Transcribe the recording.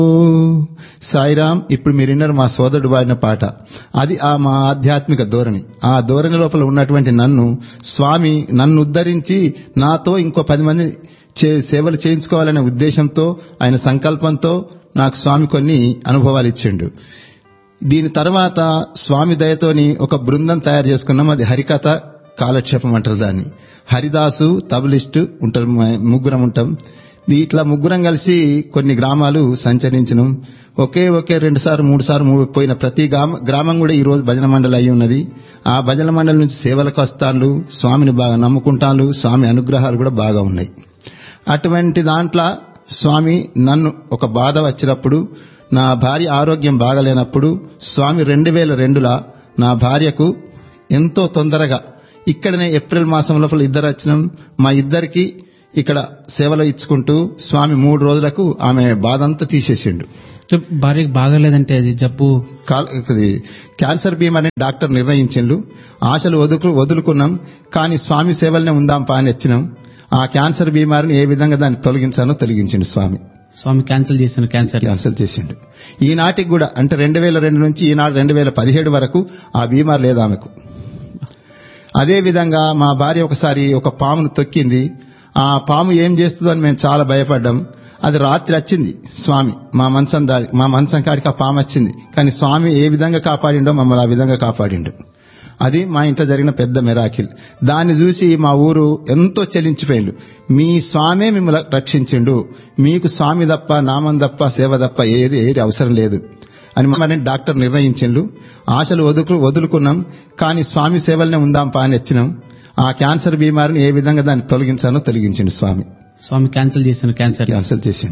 సాయిరామ్ ఇప్పుడు మీరు విన్నారు మా సోదరుడు వాడిన పాట అది ఆ మా ఆధ్యాత్మిక ధోరణి ఆ ధోరణి లోపల ఉన్నటువంటి నన్ను స్వామి నన్ను ఉద్ధరించి నాతో ఇంకో పది మంది చే- సేవలు చేయించుకోవాలనే ఉద్దేశంతో ఆయన సంకల్పంతో నాకు స్వామి కొన్ని అనుభవాలు ఇచ్చిండు దీని తర్వాత స్వామి దయతోని ఒక బృందం తయారు చేసుకున్నాం అది హరికథ కాలక్షేపం అంటారు దాన్ని హరిదాసు తబలిస్టు ఉంటారు మ- ముగ్గురం ఉంటాం దీ- ఇట్లా ముగ్గురం కలిసి కొన్ని గ్రామాలు సంచరించినాం ఒకే ఒకే రెండు సార్లు మూడు సార్లు మూడు పోయిన ప్రతి గ్రామ గ్రామం కూడా ఈ రోజు భజన మండలి అయి ఉన్నది ఆ భజన మండలి నుంచి సేవలకు వస్తాను స్వామిని బాగా నమ్ముకుంటాను స్వామి అనుగ్రహాలు కూడా బాగా ఉన్నాయి అటువంటి దాంట్లో స్వామి నన్ను ఒక బాధ వచ్చినప్పుడు నా భార్య ఆరోగ్యం బాగలేనప్పుడు స్వామి రెండు వేల రెండులా నా భార్యకు ఎంతో తొందరగా ఇక్కడనే ఏప్రిల్ మాసం లోపల ఇద్దరు వచ్చినాం మా ఇద్దరికి ఇక్కడ సేవలు ఇచ్చుకుంటూ స్వామి మూడు రోజులకు ఆమె బాధ అంతా తీసేసిండు భార్యకు బాగలేదంటే అది జబ్బు కాల్- ఇది క్యాన్సర్ బీమా అని డాక్టర్ నిర్ణయించిండు ఆశలు వదులు వదులుకున్నాం కానీ స్వామి సేవలనే ఉందాం పా అని వచ్చినాం ఆ క్యాన్సర్ బీమారిని ఏ విధంగా దాన్ని తొలగించానో తొలగించిండు స్వామి స్వామి క్యాన్సిల్ చేసిన క్యాన్సర్ క్యాన్సర్ చేసిండు ఈనాటికి కూడా అంటే రెండు వేల రెండు నుంచి ఈనాడు రెండు వేల పదిహేడు వరకు ఆ బీమార్ లేదు ఆమెకు అదే విధంగా మా భార్య ఒకసారి ఒక పామును తొక్కింది ఆ పాము ఏం చేస్తుందో అని మేము చాలా భయపడ్డాం అది రాత్రి వచ్చింది స్వామి మా మంచం దాడి మా మంచం కాడికి ఆ పాము వచ్చింది కానీ స్వామి ఏ విధంగా కాపాడిండో మమ్మల్ని ఆ విధంగా కాపాడిండు అది మా ఇంట్లో జరిగిన పెద్ద మెరాకిల్ దాన్ని చూసి మా ఊరు ఎంతో చెలించిపోయిండు మీ స్వామే మిమ్మల్ని రక్షించిండు మీకు స్వామి తప్ప నామం తప్ప సేవ తప్ప ఏది ఏది అవసరం లేదు అని మరి డాక్టర్ నిర్ణయించిండు ఆశలు వదులు వదులుకున్నాం కానీ స్వామి సేవలనే ఉందాం పా అని వచ్చినాం ఆ క్యాన్సర్ బీమారిని ఏ విధంగా దాన్ని తొలగించానో తొలగించిండు స్వామి స్వామి క్యాన్సిల్ చేసిన క్యాన్సర్ క్యాన్సర్ చేసిండు